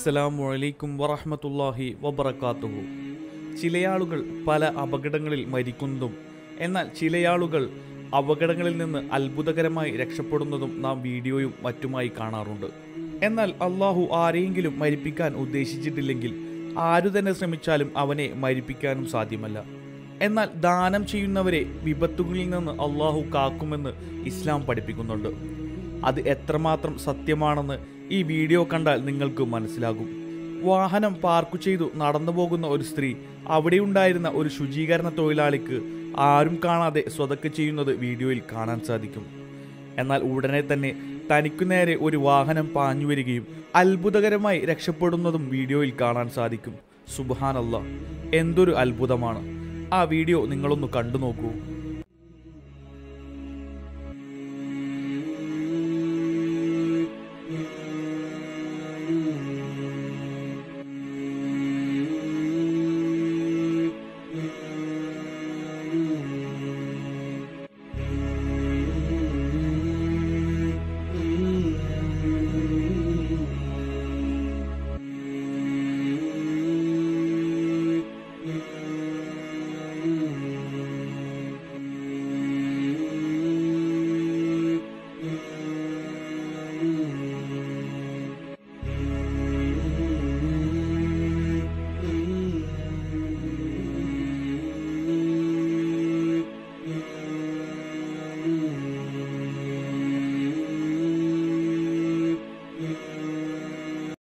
അസ്സലാമു അലൈക്കും വറഹ്മത്തുള്ളാഹി വബറകാതുഹു ചിലയാളുകൾ പല അപകടങ്ങളിൽ മരിക്കുന്നതും എന്നാൽ ചിലയാളുകൾ അപകടങ്ങളിൽ നിന്ന് അത്ഭുതകരമായി രക്ഷപ്പെടുന്നതും നാം വീഡിയോയും മറ്റുമായി കാണാറുണ്ട് എന്നാൽ അള്ളാഹു ആരെയെങ്കിലും മരിപ്പിക്കാൻ ഉദ്ദേശിച്ചിട്ടില്ലെങ്കിൽ ആരു തന്നെ ശ്രമിച്ചാലും അവനെ മരിപ്പിക്കാനും സാധ്യമല്ല എന്നാൽ ദാനം ചെയ്യുന്നവരെ വിപത്തുകളിൽ നിന്ന് അള്ളാഹു കാക്കുമെന്ന് ഇസ്ലാം പഠിപ്പിക്കുന്നുണ്ട് അത് എത്രമാത്രം സത്യമാണെന്ന് ഈ വീഡിയോ കണ്ടാൽ നിങ്ങൾക്ക് മനസ്സിലാകും വാഹനം പാർക്ക് ചെയ്തു നടന്നു പോകുന്ന ഒരു സ്ത്രീ അവിടെയുണ്ടായിരുന്ന ഒരു ശുചീകരണ തൊഴിലാളിക്ക് ആരും കാണാതെ സ്വതക്ക് ചെയ്യുന്നത് വീഡിയോയിൽ കാണാൻ സാധിക്കും എന്നാൽ ഉടനെ തന്നെ തനിക്കു നേരെ ഒരു വാഹനം പാഞ്ഞു വരികയും അത്ഭുതകരമായി രക്ഷപ്പെടുന്നതും വീഡിയോയിൽ കാണാൻ സാധിക്കും സുബാനല്ല എന്തൊരു അത്ഭുതമാണ് ആ വീഡിയോ നിങ്ങളൊന്ന് കണ്ടു നോക്കൂ